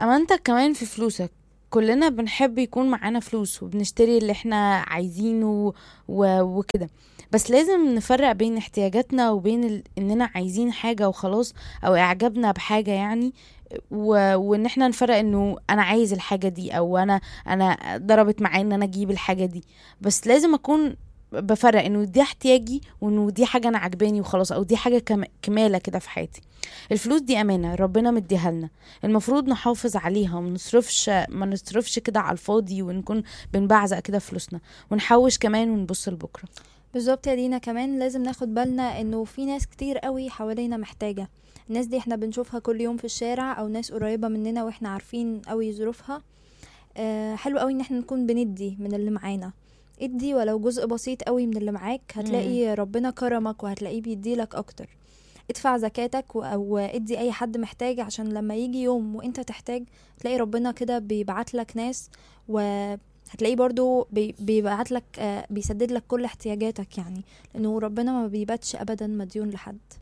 امانتك كمان في فلوسك كلنا بنحب يكون معانا فلوس وبنشتري اللي احنا عايزينه و... وكده بس لازم نفرق بين احتياجاتنا وبين ال... اننا عايزين حاجة وخلاص او اعجابنا بحاجة يعني و... وان احنا نفرق انه انا عايز الحاجة دي او انا انا ضربت معايا ان انا اجيب الحاجة دي بس لازم اكون بفرق انه دي احتياجي وانه دي حاجة انا عجباني وخلاص او دي حاجة كم... كمالة كده في حياتي الفلوس دي امانة ربنا مديها لنا المفروض نحافظ عليها وما نصرفش ما نصرفش كده على الفاضي ونكون بنبعزق كده فلوسنا ونحوش كمان ونبص لبكره بالظبط يا دينا كمان لازم ناخد بالنا انه في ناس كتير قوي حوالينا محتاجة الناس دي احنا بنشوفها كل يوم في الشارع او ناس قريبة مننا واحنا عارفين قوي ظروفها آه حلو قوي ان احنا نكون بندي من اللي معانا ادي ولو جزء بسيط قوي من اللي معاك هتلاقي ربنا كرمك وهتلاقيه بيديلك اكتر ادفع زكاتك و- او ادي اي حد محتاج عشان لما يجي يوم وانت تحتاج تلاقي ربنا كده بيبعت لك ناس وهتلاقيه برضو بي- بيبعت لك آه، بيسدد لك كل احتياجاتك يعني لانه ربنا ما بيباتش ابدا مديون لحد